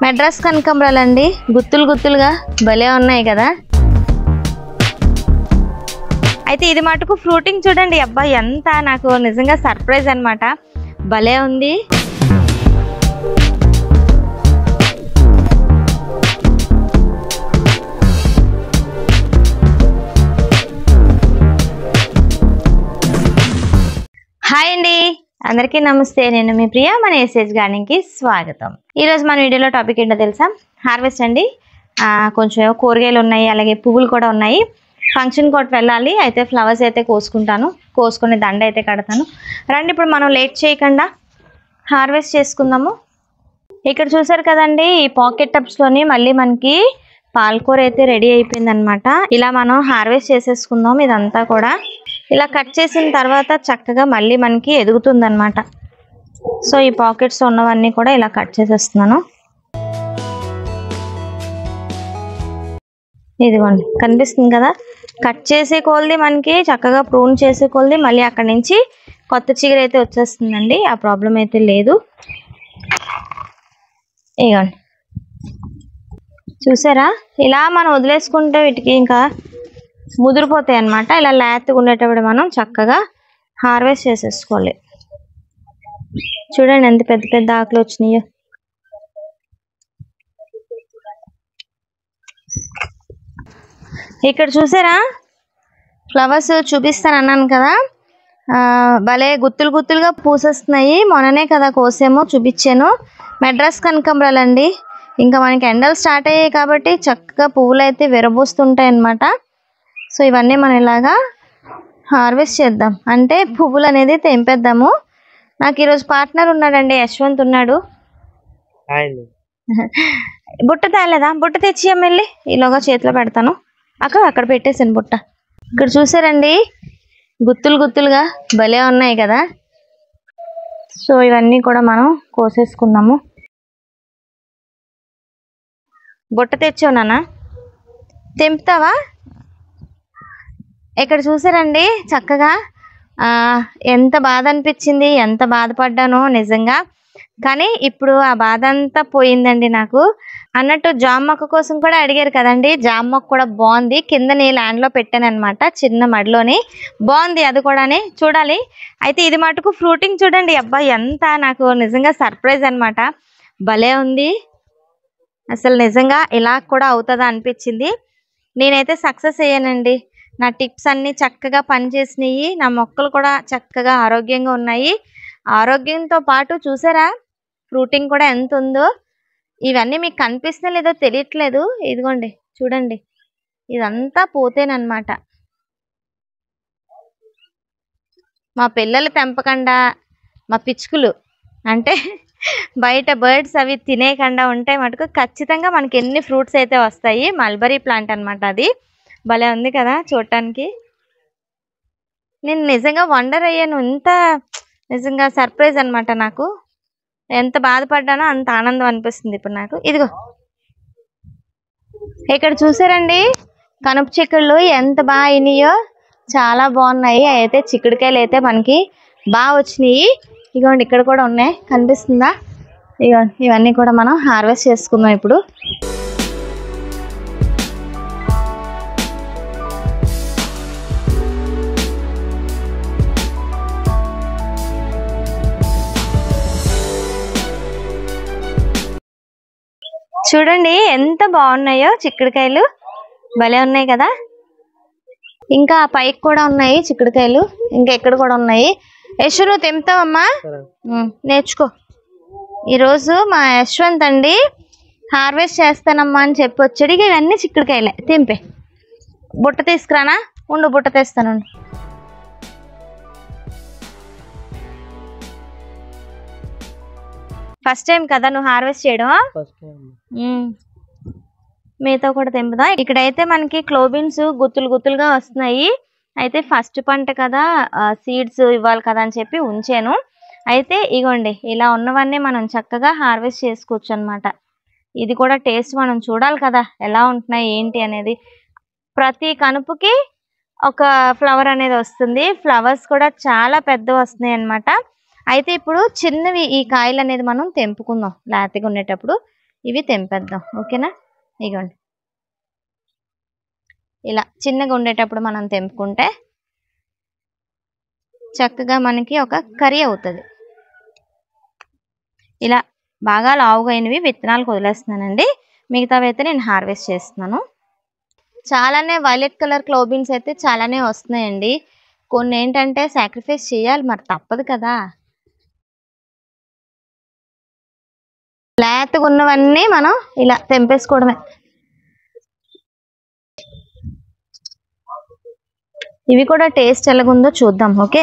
మెడ్రాస్ కనకాంబరాలు అండి గుత్తులు గుత్తులుగా భలే ఉన్నాయి కదా అయితే ఇది మటుకు ఫ్రూటింగ్ చూడండి అబ్బా ఎంత నాకు నిజంగా సర్ప్రైజ్ అన్నమాట భలే ఉంది హాయ్ అండి అందరికీ నమస్తే నేను మీ ప్రియ మన ఎస్ఎస్ గార్డెన్కి స్వాగతం ఈరోజు మన వీడియోలో టాపిక్ ఏంటో తెలుసా హార్వెస్ట్ అండి ఆ, కొంచెం ఏవో కూరగాయలు ఉన్నాయి అలాగే పువ్వులు కూడా ఉన్నాయి ఫంక్షన్ కోట్ వెళ్ళాలి అయితే ఫ్లవర్స్ అయితే కోసుకుంటాను కోసుకుని దండ అయితే కడతాను రండి ఇప్పుడు మనం లేట్ చేయకుండా హార్వెస్ట్ చేసుకుందాము ఇక్కడ చూసారు కదండి ఈ పాకెట్ టబ్స్లోని మళ్ళీ మనకి పాలకూర అయితే రెడీ అయిపోయింది అనమాట ఇలా మనం హార్వెస్ట్ చేసేసుకుందాం ఇదంతా కూడా ఇలా కట్ చేసిన తర్వాత చక్కగా మళ్ళీ మనకి ఎదుగుతుంది అనమాట సో ఈ పాకెట్స్ ఉన్నవన్నీ కూడా ఇలా కట్ చేసేస్తున్నాను ఇదిగోండి కనిపిస్తుంది కదా కట్ చేసే కొలది మనకి చక్కగా ప్రూన్ చేసే కొలది మళ్ళీ అక్కడి నుంచి కొత్త చిగురు అయితే వచ్చేస్తుందండి ఆ ప్రాబ్లం అయితే లేదు ఇగోండి చూసారా ఇలా మనం వదిలేసుకుంటే వీటికి ఇంకా ముదిరిపోతాయి అన్నమాట ఇలా లేతగా ఉండేటప్పుడు మనం చక్కగా హార్వెస్ట్ చేసేసుకోవాలి చూడండి ఎంత పెద్ద పెద్ద ఆకులు వచ్చినాయో ఇక్కడ చూసారా ఫ్లవర్స్ చూపిస్తాను అన్నాను కదా ఆ, భలే గుత్తులు గుత్తులుగా పూసేస్తున్నాయి మొన్ననే కదా కోసేమో చూపించాను మెడ్రాస్ కనకాంబరాలు అండి ఇంకా మనకి ఎండలు స్టార్ట్ అయ్యాయి కాబట్టి చక్కగా పువ్వులు అయితే విరబూస్తుంటాయి అన్నమాట సో ఇవన్నీ మనం ఇలాగా హార్వెస్ట్ చేద్దాం అంటే పువ్వులు అనేది తెంపేద్దాము నాకు ఈరోజు పార్ట్నర్ ఉన్నాడండి యశ్వంత్ ఉన్నాడు బుట్ట తేలేదా బుట్ట తెచ్చి వెళ్ళి ఈలోగా చేతిలో పెడతాను అక్కడ అక్కడ పెట్టేసాను బుట్ట ఇక్కడ చూసారండి గుత్తులు గుత్తులుగా భలే ఉన్నాయి కదా సో ఇవన్నీ కూడా మనం కోసేసుకుందాము బుట్ట తెచ్చావు నాన్న తెంపుతావా ఇక్కడ చూసారండి చక్కగా ఆ, ఎంత బాధ అనిపించింది ఎంత బాధపడ్డానో నిజంగా కానీ ఇప్పుడు ఆ బాధ అంతా పోయిందండి నాకు అన్నట్టు జామ మొక్క కోసం కూడా అడిగారు కదండి జామ మొక్క కూడా బాగుంది కింద నీ ల్యాండ్ లో పెట్టాను అనమాట చిన్న మడిలోని బాగుంది అది కూడాని చూడాలి అయితే ఇది మటుకు ఫ్రూటింగ్ చూడండి అబ్బా ఎంత నాకు నిజంగా సర్ప్రైజ్ అన్నమాట భలే ఉంది అసలు నిజంగా ఇలా కూడా అవుతుందా అనిపించింది నేనైతే సక్సెస్ అయ్యానండి నా టిప్స్ అన్ని చక్కగా పనిచేసినాయి నా మొక్కలు కూడా చక్కగా ఆరోగ్యంగా ఉన్నాయి ఆరోగ్యంతో పాటు చూసారా ఫ్రూటింగ్ కూడా ఎంత ఉందో ఇవన్నీ మీకు కనిపిస్తున్నా లేదో తెలియట్లేదు ఇదిగోండి చూడండి ఇదంతా పోతేనమాట మా పిల్లలు పెంపకుండా మా పిచ్చుకలు అంటే బయట బర్డ్స్ అవి తినేయకుండా ఉంటే మటుకు ఖచ్చితంగా మనకి ఎన్ని ఫ్రూట్స్ అయితే వస్తాయి మల్బరీ ప్లాంట్ అన్నమాట అది భలే ఉంది కదా చూడటానికి నేను నిజంగా వండర్ అయ్యాను ఇంత నిజంగా సర్ప్రైజ్ అన్నమాట నాకు ఎంత బాధపడ్డానో అంత ఆనందం అనిపిస్తుంది ఇప్పుడు నాకు ఇదిగో ఇక్కడ చూసారండి కనుపు చిక్కుళ్ళు ఎంత బాగా అయినాయో చాలా బాగున్నాయి అయితే చిక్కుడుకాయలు అయితే మనకి బాగా వచ్చినాయి ఇగోండి ఇక్కడ కూడా ఉన్నాయి కనిపిస్తుందా ఇగో ఇవన్నీ కూడా మనం హార్వెస్ట్ చేసుకుందాం ఇప్పుడు చూడండి ఎంత బాగున్నాయో చిక్కుడుకాయలు భలే ఉన్నాయి కదా ఇంకా ఆ పైకి కూడా ఉన్నాయి చిక్కుడుకాయలు ఇంకా ఎక్కడ కూడా ఉన్నాయి యశు నువ్వు తెంపుతావమ్మా ఉమ్, నేర్చుకో ఈరోజు మా యశ్వంత్ అండి హార్వెస్ట్ చేస్తానమ్మా అని చెప్పి వచ్చాడు ఇక ఇవన్నీ చిక్కుడుకాయలే తెంపే బుట్ట తీసుకురానా ఉండు బుట్ట తెస్తాను ఉండు. ఫస్ట్ టైం కదా నువ్వు హార్వెస్ట్ చేయడం ఉమ్. మీతో కూడా తెంపుదా ఇక్కడైతే మనకి క్లోబిన్స్ గుత్తులు గుత్తులుగా వస్తున్నాయి అయితే ఫస్ట్ పంట కదా సీడ్స్ ఇవ్వాలి కదా అని చెప్పి ఉంచాను అయితే ఇగోండి ఇలా ఉన్నవన్నీ మనం చక్కగా హార్వెస్ట్ చేసుకోవచ్చు అన్నమాట ఇది కూడా టేస్ట్ మనం చూడాలి కదా ఎలా ఉంటున్నాయి ఏంటి అనేది ప్రతి కనుపుకి ఒక ఫ్లవర్ అనేది వస్తుంది ఫ్లవర్స్ కూడా చాలా పెద్దవి వస్తున్నాయి అన్నమాట అయితే ఇప్పుడు చిన్నవి ఈ కాయలు అనేది మనం తెంపుకుందాం లేతగా ఉండేటప్పుడు ఇవి తెంపేద్దాం ఓకేనా ఇగోండి ఇలా చిన్నగా ఉండేటప్పుడు మనం తెంపుకుంటే చక్కగా మనకి ఒక కర్రీ అవుతుంది ఇలా బాగా లావుగా అయినవి విత్తనాలకు వదిలేస్తున్నానండి మిగతావి అయితే నేను హార్వెస్ట్ చేస్తున్నాను చాలానే వైలెట్ కలర్ క్లోబీన్స్ అయితే చాలానే వస్తున్నాయండి కొన్ని ఏంటంటే సాక్రిఫైస్ చేయాలి మరి తప్పదు కదా లేతగా ఉన్నవన్నీ మనం ఇలా తెంపేసుకోవడమే ఇవి కూడా టేస్ట్ ఎలాగుందో చూద్దాం ఓకే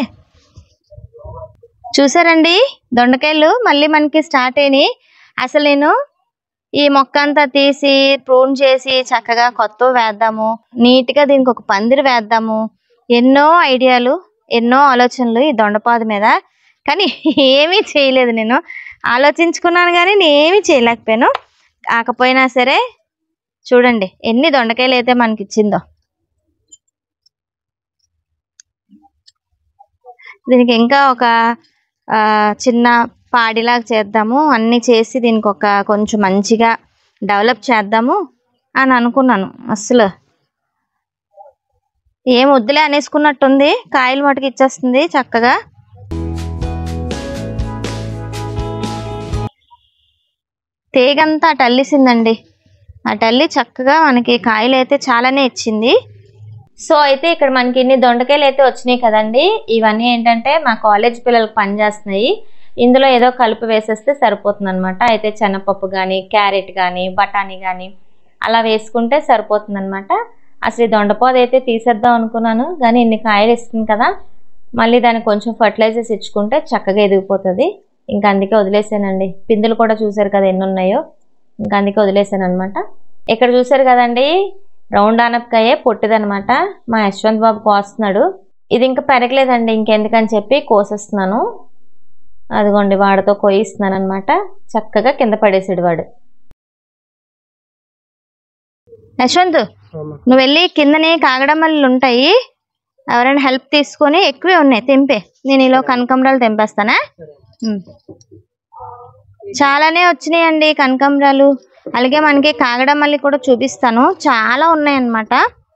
చూసారండి దొండకాయలు మళ్ళీ మనకి స్టార్ట్ అయినాయి అసలు నేను ఈ మొక్క అంతా తీసి ప్రూన్ చేసి చక్కగా కొత్త వేద్దాము నీట్ గా దీనికి ఒక పందిరి వేద్దాము ఎన్నో ఐడియాలు ఎన్నో ఆలోచనలు ఈ దొండపాదు మీద కానీ ఏమీ చేయలేదు నేను ఆలోచించుకున్నాను కానీ నేను ఏమీ చేయలేకపోయాను కాకపోయినా సరే చూడండి ఎన్ని దొండకాయలు అయితే మనకి ఇచ్చిందో దీనికి ఇంకా ఒక ఆ, చిన్న పాడిలాగా చేద్దాము అన్ని చేసి దీనికి ఒక కొంచెం మంచిగా డెవలప్ చేద్దాము అని అనుకున్నాను అసలు ఏం వద్దులే అనేసుకున్నట్టుంది కాయలు మటుకు ఇచ్చేస్తుంది చక్కగా తీగంతా అటు అల్లిసిందండి అటు అల్లి చక్కగా మనకి కాయలు అయితే చాలానే ఇచ్చింది సో అయితే ఇక్కడ మనకి ఇన్ని దొండకాయలు అయితే వచ్చినాయి కదండి ఇవన్నీ ఏంటంటే మా కాలేజ్ పిల్లలకు పనిచేస్తున్నాయి ఇందులో ఏదో కలుపు వేసేస్తే సరిపోతుంది అనమాట అయితే శనగపప్పు కానీ క్యారెట్ కానీ బఠానీ కానీ అలా వేసుకుంటే సరిపోతుంది అనమాట అసలు ఈ దొండపోద అయితే తీసేద్దాం అనుకున్నాను కానీ ఇన్ని కాయలు ఇస్తుంది కదా మళ్ళీ దానికి కొంచెం ఫర్టిలైజర్స్ ఇచ్చుకుంటే చక్కగా ఎదిగిపోతుంది ఇంకా అందుకే వదిలేసానండి పిందులు కూడా చూసారు కదా ఎన్ని ఉన్నాయో ఇంకా అందుకే వదిలేసాను అనమాట ఇక్కడ చూసారు కదండి రౌండ్ ఆనపకాయే పొట్టిదనమాట మా యశ్వంత్ బాబు కోస్తున్నాడు ఇది ఇంకా పెరగలేదండి ఇంకెందుకని చెప్పి కోసేస్తున్నాను అదిగోండి వాడితో కోయిస్తున్నాను అనమాట చక్కగా కింద పడేసాడు వాడు యశ్వంత్ నువ్వు వెళ్ళి కిందనే కాగడమల్లి ఉంటాయి ఎవరైనా హెల్ప్ తీసుకొని ఎక్కువే ఉన్నాయి తెంపే నేను ఇలా కనకంబరాలు తెంపేస్తానా ఉమ్. చాలానే వచ్చినాయండి కనకాంబరాలు అలాగే మనకి కాగడమల్లి కూడా చూపిస్తాను చాలా ఉన్నాయన్నమాట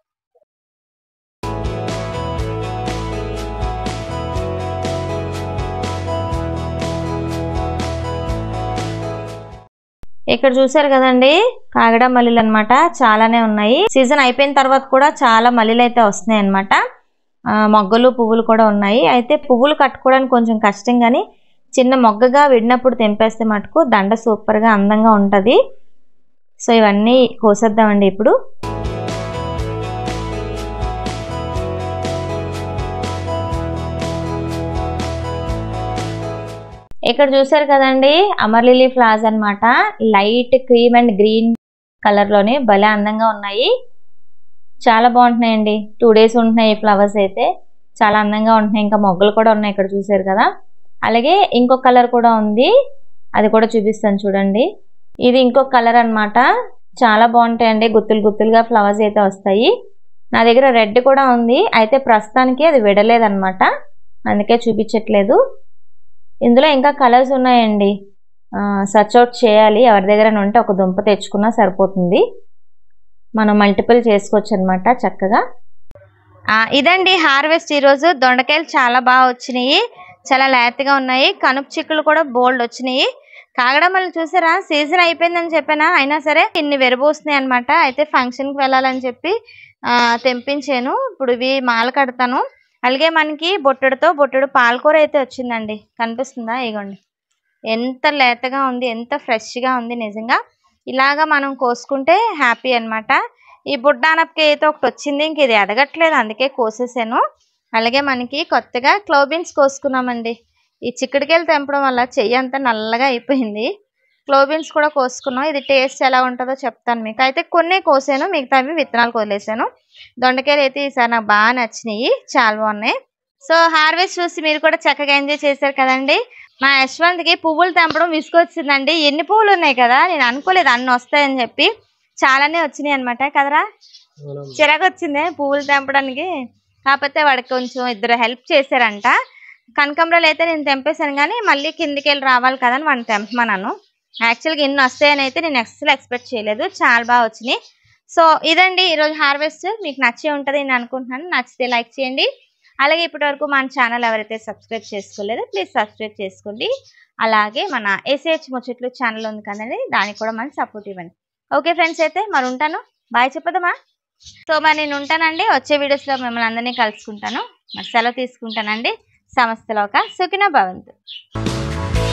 ఇక్కడ చూసారు కదండి కాగడ మల్లెలు అనమాట చాలానే ఉన్నాయి సీజన్ అయిపోయిన తర్వాత కూడా చాలా మల్లెలు అయితే వస్తున్నాయి అనమాట మొగ్గలు పువ్వులు కూడా ఉన్నాయి అయితే పువ్వులు కట్టుకోవడానికి కొంచెం కష్టం కానీ చిన్న మొగ్గగా విడినప్పుడు తెంపేస్తే మటుకు దండ సూపర్గా అందంగా ఉంటుంది సో ఇవన్నీ కోసేద్దామండి ఇప్పుడు ఇక్కడ చూసారు కదండి అమర్ లిలీ ఫ్లవర్స్ అన్నమాట light cream and green colour లోనే భలే అందంగా ఉన్నాయి చాలా బాగుంటున్నాయండి టూ డేస్ ఉంటున్నాయి ఈ ఫ్లవర్స్ అయితే చాలా అందంగా ఉంటున్నాయి ఇంకా మొగ్గలు కూడా ఉన్నాయి ఇక్కడ చూసారు కదా అలాగే ఇంకొక కలర్ కూడా ఉంది అది కూడా చూపిస్తాను చూడండి ఇది ఇంకొక కలర్ అన్నమాట చాలా బాగుంటాయండి గుత్తులు గుత్తులుగా ఫ్లవర్స్ అయితే వస్తాయి నా దగ్గర రెడ్ కూడా ఉంది అయితే ప్రస్తుతానికి అది విడలేదన్నమాట అందుకే చూపించట్లేదు ఇందులో ఇంకా కలర్స్ ఉన్నాయండి సర్చ్ అవుట్ చేయాలి ఎవరి దగ్గర ఉంటే ఒక దుంప తెచ్చుకున్నా సరిపోతుంది మనం మల్టిపుల్ చేసుకోవచ్చు అనమాట చక్కగా ఆ, ఇదండి హార్వెస్ట్ ఈరోజు దొండకాయలు చాలా బాగా వచ్చినాయి చాలా లేతగా ఉన్నాయి కనుపు చిక్కులు కూడా బోల్డ్ వచ్చినాయి కాగడమల్లి చూసారా సీజన్ అయిపోయిందని చెప్పానా అయినా సరే ఇన్ని వెరబోస్తున్నాయి అనమాట అయితే ఫంక్షన్కి వెళ్ళాలని చెప్పి ఆ, తెంపించాను ఇప్పుడు ఇవి మాల కడతాను అలాగే మనకి బొట్టెడుతో బొట్టెడు పాలకూర అయితే వచ్చిందండి కనిపిస్తుందా ఇగోండి ఎంత లేతగా ఉంది ఎంత ఫ్రెష్గా ఉంది నిజంగా ఇలాగా మనం కోసుకుంటే హ్యాపీ అన్నమాట ఈ బుడ్డానపకి అయితే ఒకటి వచ్చింది ఇంక ఇది ఎదగట్లేదు అందుకే కోసేసాను అలాగే మనకి కొత్తగా క్లోబీన్స్ కోసుకున్నామండి ఈ చిక్కుడుకాయలు తెంపడం వల్ల చెయ్యి అంతా నల్లగా అయిపోయింది క్లోబీన్స్ కూడా కోసుకున్నాం ఇది టేస్ట్ ఎలా ఉంటుందో చెప్తాను మీకు అయితే కొన్ని కోసాను మిగతావి విత్తనాలు వదిలేసాను దొండకాయలు అయితే ఈసారి నాకు బాగా నచ్చినాయి చాలా బాగున్నాయి సో హార్వెస్ట్ చూసి మీరు కూడా చక్కగా ఎంజాయ్ చేశారు కదండి మా యశ్వంత్కి పువ్వులు తెంపడం విసుకొచ్చిందండి ఎన్ని పువ్వులు ఉన్నాయి కదా నేను అనుకోలేదు అన్ని వస్తాయని చెప్పి చాలానే వచ్చినాయి అనమాట కదరా చిరాకు వచ్చింది పువ్వులు తెంపడానికి కాకపోతే వాడికి కొంచెం ఇద్దరు హెల్ప్ చేశారంట కనకంబరాలు అయితే నేను తెంపేశాను కానీ మళ్ళీ కిందికి వెళ్ళి రావాలి కదా అని వాడిని తెంపమన్నాను యాక్చువల్గా ఇన్ని వస్తాయని అయితే నేను అస్సలు ఎక్స్పెక్ట్ చేయలేదు చాలా బాగా వచ్చినాయి సో ఇదండి ఈరోజు హార్వెస్ట్ మీకు నచ్చే ఉంటుంది నేను అనుకుంటున్నాను నచ్చితే లైక్ చేయండి అలాగే ఇప్పటివరకు మన ఛానల్ ఎవరైతే సబ్స్క్రైబ్ చేసుకోలేదో ప్లీజ్ సబ్స్క్రైబ్ చేసుకోండి అలాగే మన ఏసీహెచ్ ముచ్చట్లు ఛానల్ ఉంది కదండి దానికి కూడా మన సపోర్ట్ ఇవ్వండి ఓకే ఫ్రెండ్స్ అయితే మరి ఉంటాను బాయ్ చెప్పదమ్మా సో మరి నేను ఉంటానండి వచ్చే వీడియోస్లో మిమ్మల్ని అందరినీ కలుసుకుంటాను మరి సెలవు తీసుకుంటానండి సమస్తలో ఒక సుఖిన భవంతు